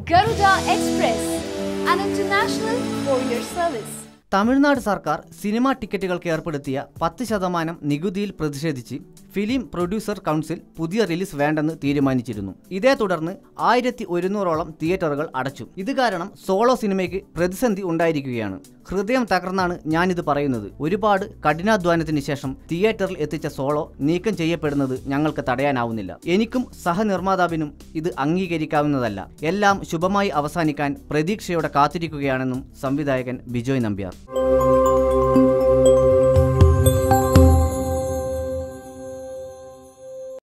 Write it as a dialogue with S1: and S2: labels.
S1: Garuda Express, an international courier service.
S2: Tamil Nadu സർക്കാർ cinema ടിക്കറ്റുകൾക്ക് ഏർപ്പെടുത്തിയ പത്ത് ശതമാനം നികുതിയിൽ പ്രതിഷേധിച്ച് ഫിലിം പ്രൊഡ്യൂസർ കൗൺസിൽ പുതിയ റിലീസ് വേണ്ടെന്ന് തീരുമാനിച്ചിരുന്നു ഇതേ തുടർന്ന് ആയിരത്തി ഒരുന്നൂറോളം തിയേറ്ററുകൾ അടച്ചു ഇത് കാരണം സോളോ സിനിമയ്ക്ക് പ്രതിസന്ധി ഉണ്ടായിരിക്കുകയാണ് ഹൃദയം തകർന്നാണ് ഞാനിത് പറയുന്നത് ഒരുപാട് കഠിനാധ്വാനത്തിന് ശേഷം തിയേറ്ററിൽ എത്തിച്ച സോളോ നീക്കം ചെയ്യപ്പെടുന്നത് ഞങ്ങൾക്ക് തടയാനാവുന്നില്ല എനിക്കും സഹനിർമ്മാതാവിനും ഇത് അംഗീകരിക്കാവുന്നതല്ല എല്ലാം ശുഭമായി അവസാനിക്കാൻ പ്രതീക്ഷയോടെ കാത്തിരിക്കുകയാണെന്നും സംവിധായകൻ ബിജോയ് നമ്പ്യാർ